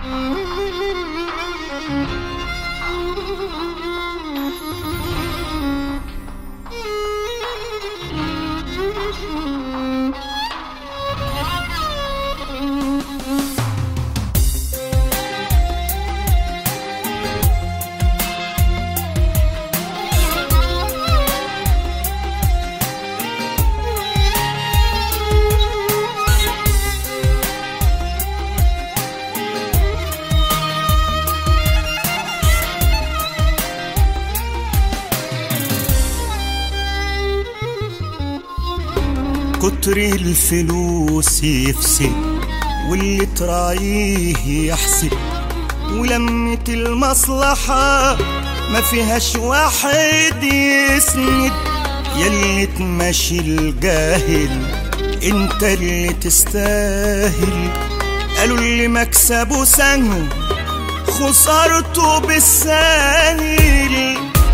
كتر الفلوس يفسد واللي ترايه يحسد ولمة المصلحة ما فيهاش واحد يسند يلي تمشي الجاهل انت اللي تستاهل قالوا اللي مكسبه سهل خسارته بالساهل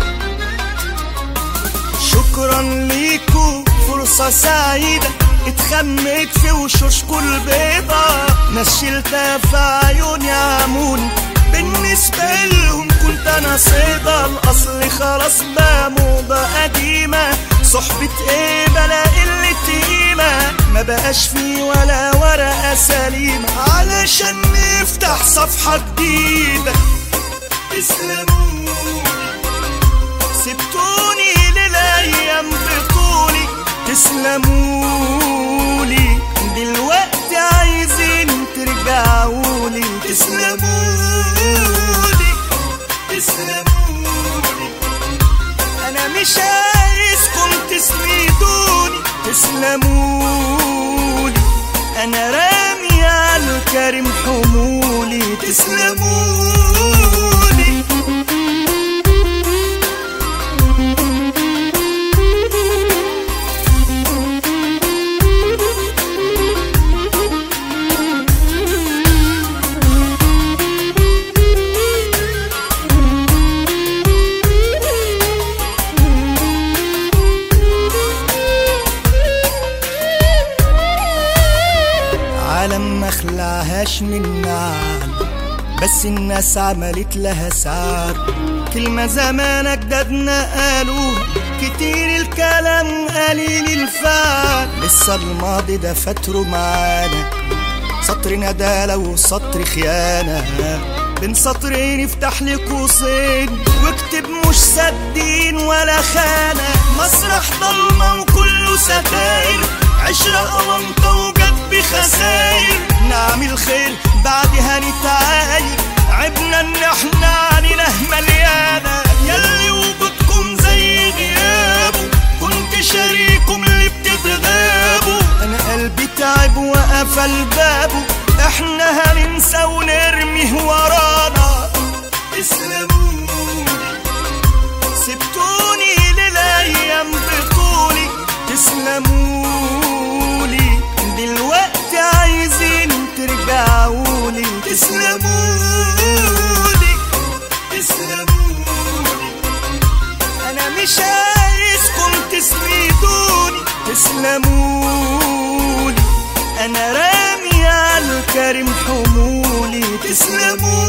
شكرا ليكو فرصة سعيدة اتخمت في وشوشكو البيضة ناس شلتها في عيوني عمون بالنسبة لهم كنت انا صيدة الاصل خلاص بقى موضة قديمة صحبة ايه بلا قلة قيمة ما بقاش في ولا ورقة سليمة علشان نفتح صفحة جديدة تسلموني سبتوني للايام بطولي تسلمولي دلوقتي عايزين ترجعولي تسلمولي تسلمولي انا مش عايزكم تسندوني تسلمولي انا رامي على الكريم حمولي تسلمولي عالم ما خلعهاش من نعم بس الناس عملت لها سعر كلمة زمان أجدادنا قالوها كتير الكلام قليل الفعل لسه الماضي ده فاتره معانا سطر ندالة وسطر خيانة بين سطرين افتح لي قوسين واكتب مش سدين ولا خانة مسرح ضلمة وكله ستاير عشرة قوانطة وجد بخساير نعمل خير بعدها نتعاير عبنا ان احنا علينا مليانة يلي وجودكم زي غيابه كنت شريكم اللي بتتغابوا انا قلبي تعب وقفل بابه احنا هننسى ونرميه ورانا تسلموني سبتوني للايام بطولي تسلمولي دلوقتي عايزين ترجعولي تسلمولي تسلمولي انا مش عايزكم تسندوني تسلمولي انا رامي على الكريم حمولي تسلمولي